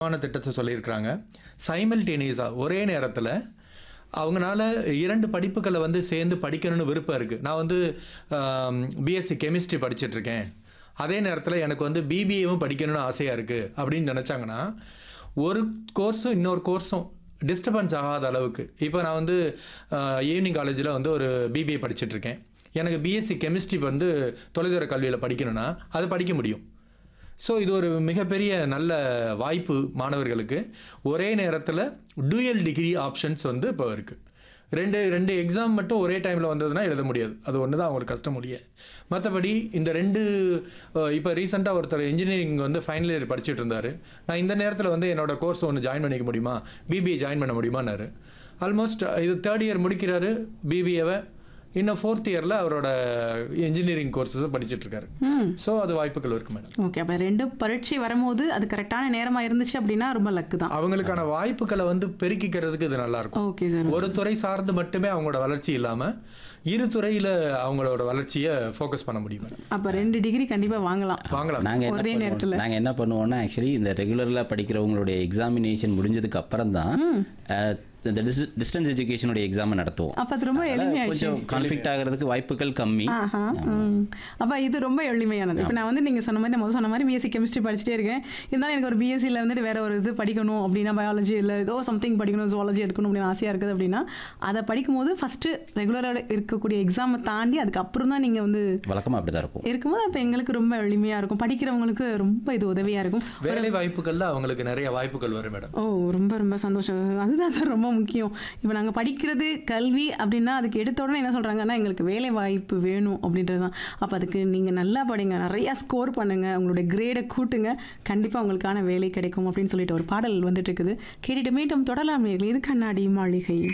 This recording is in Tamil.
ஆன திட்டத்தை சொல்லியிருக்கிறாங்க சைமல்டேனியஸாக ஒரே நேரத்தில் அவங்களால இரண்டு படிப்புகளை வந்து சேர்ந்து படிக்கணும்னு விருப்பம் இருக்குது நான் வந்து பிஎஸ்சி கெமிஸ்ட்ரி படிச்சிட்ருக்கேன் அதே நேரத்தில் எனக்கு வந்து பிபிஏவும் படிக்கணும்னு ஆசையாக இருக்குது அப்படின்னு நினச்சாங்கன்னா ஒரு கோர்ஸும் இன்னொரு கோர்ஸும் டிஸ்டர்பன்ஸ் ஆகாத அளவுக்கு இப்போ நான் வந்து ஈவினிங் காலேஜில் வந்து ஒரு பிபிஏ படிச்சிட்ருக்கேன் எனக்கு பிஎஸ்சி கெமிஸ்ட்ரி வந்து தொலைதூர கல்வியில் படிக்கணும்னா அது படிக்க முடியும் ஸோ இது ஒரு மிகப்பெரிய நல்ல வாய்ப்பு மாணவர்களுக்கு ஒரே நேரத்தில் டூயல் டிகிரி ஆப்ஷன்ஸ் வந்து இப்போ இருக்குது ரெண்டு ரெண்டு எக்ஸாம் மட்டும் ஒரே டைமில் வந்ததுன்னா எழுத முடியாது அது ஒன்று தான் அவங்களுக்கு கஷ்டம் முடிய மற்றபடி இந்த ரெண்டு இப்போ ரீசெண்டாக ஒருத்தர் இன்ஜினியரிங் வந்து ஃபைனல் இயர் படிச்சுட்டு இருந்தார் நான் இந்த நேரத்தில் வந்து என்னோட கோர்ஸ் ஒன்று ஜாயின் பண்ணிக்க முடியுமா பிபிஏ ஜாயின் பண்ண முடியுமான்னாரு ஆல்மோஸ்ட் இது தேர்ட் இயர் முடிக்கிறாரு பிபிஏவை இன்னும் ஃபோர்த் இயரில் அவரோட இன்ஜினியரிங் கோர்சஸை படிச்சுட்டு இருக்காரு ஸோ அது வாய்ப்புகள் இருக்கு மேடம் ஓகே அப்போ ரெண்டு பரீட்சை வரும்போது அது கரெக்டான நேரமாக இருந்துச்சு அப்படின்னா ரொம்ப லக்கு தான் அவங்களுக்கான வாய்ப்புகளை வந்து பெருக்கிக்கிறதுக்கு இது நல்லா இருக்கும் ஓகே சார் ஒரு துறை சார்ந்து மட்டுமே அவங்களோட வளர்ச்சி இல்லாம இரு துறையில அவங்களோட வளர்ச்சியை ஃபோக்கஸ் பண்ண முடியும் madam. அப்போ ரெண்டு டிகிரி கண்டிப்பாக வாங்கலாம் வாங்கலாம் நாங்கள் என்ன ஒரே நேரத்துல. பண்ணுவோம் நாங்கள் என்ன பண்ணுவோம்னா ஆக்சுவலி இந்த ரெகுலரில் படிக்கிறவங்களுடைய எக்ஸாமினேஷன் முடிஞ்சதுக்கு அப்புறம் தான் அஹ், இந்த டிஸ்டன்ஸ் எஜுகேஷனுடைய எக்ஸாமை நடத்துவோம் அப்போ அது ரொம்ப அதனால எளிமையாச்சு கொஞ்சம் கான்ஃப்ளிக்ட் ஆகிறதுக்கு வாய்ப்புகள் கம்மி ஆஹா ம். அப்ப இது ரொம்ப எளிமையானது இப்போ நான் வந்து நீங்க சொன்ன மாதிரி நான் முதல்ல சொன்ன மாதிரி பிஎஸ்சி கெமிஸ்ட்ரி படிச்சுட்டே இருக்கேன் இருந்தாலும் எனக்கு ஒரு பிஎஸ்சியில் வந்துட்டு வேற ஒரு இது படிக்கணும் அப்படின்னா பயாலஜி இல்லை ஏதோ சம்திங் படிக்கணும் ஜுவாலஜி எடுக்கணும் அப்படின்னு ஆசையாக இருக்குது அப்படின்னா அதை படிக்கும்போது ஃபஸ்ட்டு ரெகுலராக இருக்கக்கூடிய எக்ஸாமை தாண்டி அதுக்கப்புறம் தான் நீங்கள் வந்து வழக்கமாக அப்படி தான் இருக்கும் இருக்கும்போது அப்போ எங்களுக்கு ரொம்ப எளிமையாக இருக்கும் படிக்கிறவங்களுக்கு ரொம்ப இது உதவியாக இருக்கும் வேலை வாய்ப்புகள்ல அவங்களுக்கு நிறைய வாய்ப்புகள் வரும் மேடம் ஓ ரொம்ப ரொம்ப சந்தோஷம் அதுதான் சார் ரொம்ப முக்கியம் இப்போ நாங்கள் படிக்கிறது கல்வி அப்படின்னா அதுக்கு எடுத்த உடனே என்ன சொல்கிறாங்கன்னா எங்களுக்கு வேலை வாய்ப்பு வேணும் அப்படின்றது தான் அப்போ அதுக்கு நீங்கள் நல்லா படிங்க நிறையா ஸ்கோர் பண்ணுங்கள் உங்களுடைய கிரேடை கூட்டுங்க கண்டிப்பாக உங்களுக்கான வேலை கிடைக்கும் அப்படின்னு சொல்லிட்டு ஒரு பாடல் வந்துட்டு இருக்குது கேட்டுட்டு மீண்டும் தொடலாம் நேயர்களே. இது கண்ணாடி மாளிகை